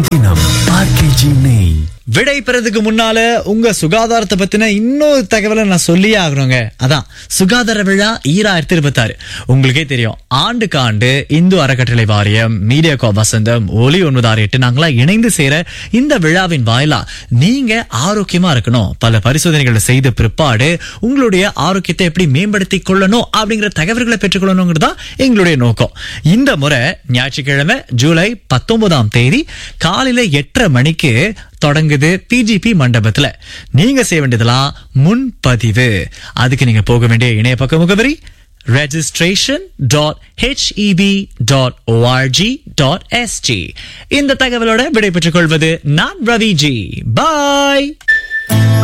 தினம் ஆர்கேஜி நெய் விடை பெறதுக்கு முன்னால உங்க சுகாதாரத்தை பத்தின இன்னொரு தகவலை நான் சொல்லியே ஆகணுங்க அதான் சுகாதார விழா ஈராயிரத்தி இருபத்தாறு உங்களுக்கே தெரியும் ஆண்டுக்கு ஆண்டு இந்து அறக்கட்டளை வாரியம் மீடியா கோ வசந்தம் ஒலி ஒன்பது ஆறு எட்டு நாங்களாம் இணைந்து சேர இந்த விழாவின் வாயிலா நீங்க ஆரோக்கியமா இருக்கணும் பல பரிசோதனைகளை செய்த பிற்பாடு உங்களுடைய ஆரோக்கியத்தை எப்படி மேம்படுத்திக் கொள்ளணும் அப்படிங்கிற தகவல்களை பெற்றுக்கொள்ளணுங்கிறது தான் எங்களுடைய நோக்கம் இந்த முறை ஞாயிற்றுக்கிழமை ஜூலை பத்தொன்பதாம் தேதி காலையில எட்டரை மணிக்கு தொடங்குது பிஜிபி மண்டபத்துல நீங்க செய்ய வேண்டியதெல்லாம் முன்பதிவு அதுக்கு நீங்க போக வேண்டிய இணைய பக்க முகவரி registration dot HEP dot ORG dot SG இந்த தகவலோட விடை பெற்றுக் கொள்வது நான் ரவிஜி பாய்